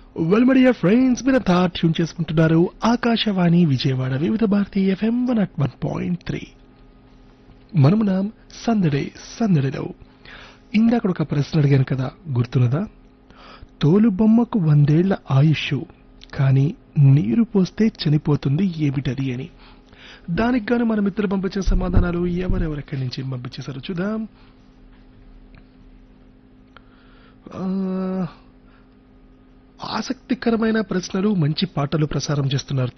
వెల్మడియా friends మీరంతా tune చేసుకుంటున్నారు Akashvani Vijayawada Vividh Bharati FM one at one point three మనమునాం సందడే సందడిలో ఇందాక ఒక ప్రశ్న అడిగాను కదా గుర్తున్నదా తోలు బొమ్మకు వందేళ్ల ఆయుష్ కానీ నీరు పోస్తే చనిపోతుంది ఏమిటది అని దానికి గాను మన మిత్రులు పంపించిన సమాధానాలు ఎవరెవరెక్కడి నుంచి పంపించేశారో చూద్దాం ఆ, ఆసక్తికరమైన ప్రశ్నలు మంచి పాటలు ప్రసారం చేస్తున్నారు